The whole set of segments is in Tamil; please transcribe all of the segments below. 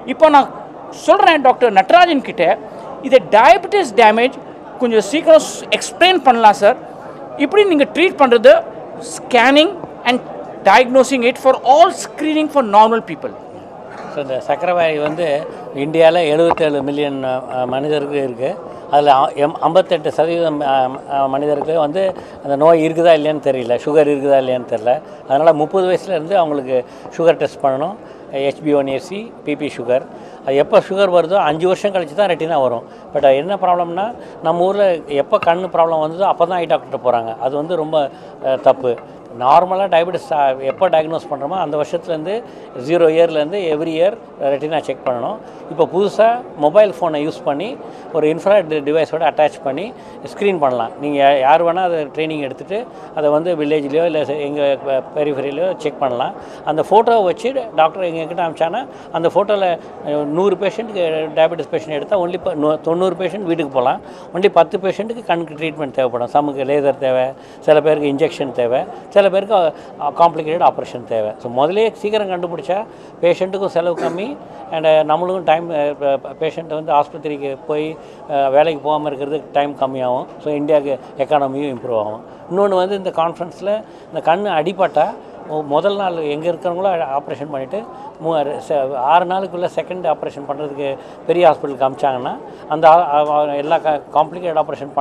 இப்போ நான் சொல்கிறேன் டாக்டர் நட்ராஜன் கிட்ட இதை டயபெட்டிஸ் டேமேஜ் கொஞ்சம் சீக்கிரம் எக்ஸ்பிளைன் பண்ணலாம் சார் இப்படி நீங்கள் ட்ரீட் பண்ணுறது scanning and diagnosing it for all screening for normal people so இந்த சக்கரவாயி வந்து இந்தியாவில் எழுபத்தேழு மில்லியன் மனிதருக்கு இருக்குது அதில் எம் ஐம்பத்தெட்டு சதவீதம் அஹ், அஹ், மனிதருக்கு வந்து அந்த நோய் இருக்குதா இல்லையான்னு தெரியல சுகர் இருக்குதா இல்லையான்னு தெரியல அதனால் முப்பது வயசுலேருந்து அவங்களுக்கு சுகர் டெஸ்ட் பண்ணணும் ஹெச்பிஓன்ஏசி பிபி சுகர் அது எப்போ சுகர் வருதோ அஞ்சு வருஷம் கழிச்சு தான் ரெட்டினா வரும் பட் என்ன ப்ராப்ளம்னா நம்ம ஊரில் எப்போ கண் ப்ராப்ளம் வந்ததோ அப்போ தான் ஐ டாக்டர்கிட்ட போகிறாங்க அது வந்து ரொம்ப அஹ், தப்பு நார்மலாக டயபெட்டிஸ் எப்போ டயக்னோஸ் பண்ணுறோமோ அந்த வருஷத்துலேருந்து ஜீரோ இயர்லேருந்து எவ்ரி இயர் ரெட்டினா செக் பண்ணணும் இப்போ புதுசாக மொபைல் ஃபோனை யூஸ் பண்ணி ஒரு இன்ஃப்ராய்ட் டிவைஸோட அட்டாச் பண்ணி ஸ்க்ரீன் பண்ணலாம் நீங்கள் யார் வேணால் அதை ட்ரைனிங் எடுத்துகிட்டு அதை வந்து வில்லேஜ்லேயோ இல்லை எங்கள் பெரிஃபரிலையோ செக் பண்ணலாம் அந்த ஃபோட்டோவை வச்சு டாக்டர் எங்ககிட்ட அமிச்சானா அந்த ஃபோட்டோவில் நூறு பேஷண்ட்டுக்கு டயபெட்டிஸ் பேஷண்ட் எடுத்தால் ஒன்லி தொண்ணூறு பேஷண்ட் வீட்டுக்கு போகலாம் ஒன்லி பத்து பேஷண்ட்டுக்கு கண்ணுக்கு ட்ரீட்மெண்ட் தேவைப்படும் சமுக்கு லேசர் தேவை சில பேருக்கு இன்ஜெக்ஷன் தேவை சில பேருக்கு காம்ப்ளிகேட்டட் ஆப்ரேஷன் தேவை ஸோ முதலே சீக்கிரம் கண்டுபிடிச்சா பேஷண்ட்டுக்கும் செலவு கம்மி அண்ட் நம்மளுக்கும் டைம் பேஷண்ட்டை வந்து ஆஸ்பத்திரிக்கு போய் அஹ், வேலைக்கு போகாமல் இருக்கிறதுக்கு டைம் கம்மியாகும் ஸோ இந்தியாவுக்கு எக்கானமியும் இம்ப்ரூவ் ஆகும் இன்னொன்று வந்து இந்த கான்ஃபரன்ஸில் இந்த கண் அடிபட்டால் மு- முதல் நாள் எங்கே இருக்கிறவங்களோ ஆப்ரேஷன் பண்ணிவிட்டு மூ செ- ஆறு நாளுக்குள்ளே செகண்ட் ஆப்ரேஷன் பண்ணுறதுக்கு பெரிய ஹாஸ்பிட்டலுக்கு அமிச்சாங்கன்னா அந்த ஆ- ஆ- ஆ- எல்லா க காம்ப்ளிகேட் ஆப்ரேஷன்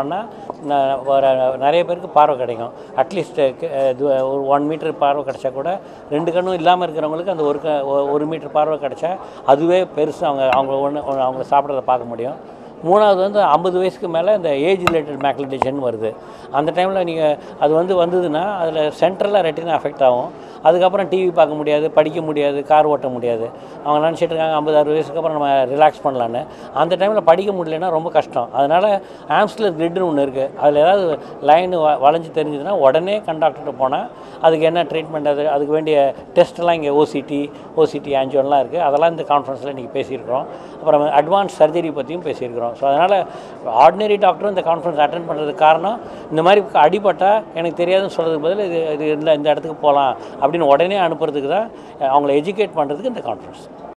பண்ணால் நிறைய பேருக்கு பார்வை கிடைக்கும் அட்லீஸ்ட் ஒரு ஒன் மீட்டர் பார்வை கிடைச்சா கூட ரெண்டு கண்ணும் இல்லாமல் இருக்கிறவங்களுக்கு அந்த ஒரு க ஒ- ஒரு மீட்டர் பார்வை கிடைச்சா அதுவே பெருசு அவங்க அவங்க ஒன்று அவங்க சாப்பிட்றத பார்க்க முடியும் மூணாவது வந்து ஐம்பது வயசுக்கு மேலே இந்த ஏஜ் ரிலேட்டட் மேக்லிடேஷன் வருது அந்த டைமில் நீங்கள் அது வந்து வந்ததுன்னா அதில் சென்ட்ரலாக ரெட்டினா அஃபெக்ட் ஆகும் அதுக்கப்புறம் டிவி பார்க்க முடியாது படிக்க முடியாது கார் ஓட்ட முடியாது அவங்க நினச்சிட்டு இருக்காங்க ஐம்பது அறுபது வயசுக்கு அப்புறம் நம்ம ரிலாக்ஸ் பண்ணலான்னு அந்த டைமில் படிக்க முடியலன்னா ரொம்ப கஷ்டம் அதனால் ஆம்ஸ்லர் கிரிட்னு ஒன்று இருக்குது அதில் ஏதாவது லைன் வளைஞ்சு தெரிஞ்சதுன்னா உடனே கண்டாக்டர்கிட்ட போனால் அதுக்கு என்ன ட்ரீட்மெண்ட் அது அதுக்கு வேண்டிய டெஸ்ட்லாம் இங்கே ஓசிடி ஓசிடி ஆன்ஜியோலாம் இருக்குது அதெல்லாம் இந்த கான்ஃபரன்ஸில் இன்றைக்கி பேசியிருக்கிறோம் அப்புறம் அட்வான்ஸ் சர்ஜரி பற்றியும் பேசியிருக்கிறோம் ஸோ அதனால் ஆர்டினரி டாக்டரும் இந்த கான்ஃபரன்ஸ் அட்டன் பண்ணுறதுக்கு காரணம் இந்த மாதிரி அடிபட்டால் எனக்கு தெரியாதுன்னு சொல்கிறதுக்கு பதில் இது இது இந்த இந்த இடத்துக்கு போகலாம் அப்படின்னு உடனே அனுப்புறதுக்கு தான் அவங்கள எஜுகேட் பண்ணுறதுக்கு இந்த கான்ஃபரன்ஸ்